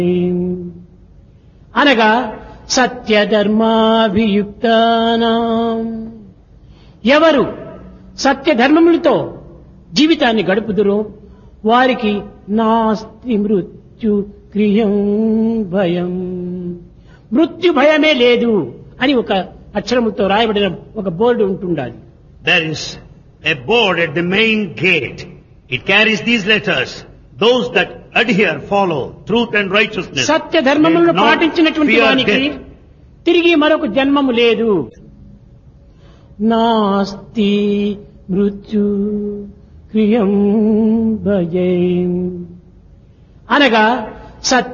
అనగా సత్యధర్మాభియుక్తానాం ఎవరు సత్యధర్మములతో జీవితాన్ని గడుపుదురో వారికి నాస్తి మృత్యు క్రియం భయం మృత్యు భయమే లేదు అని ఒక అక్షరముతో రాయబడిన ఒక బోర్డు ఉంటుండాలి There is a board at the main gate. It carries these letters. Those that adhere, follow truth and righteousness. Satya ధర్మములను They not పాటించినటువంటి fear వానికి death. తిరిగి మరొక జన్మము లేదు నాస్తి మృత్యు క్రియం భజే అనగా సత్య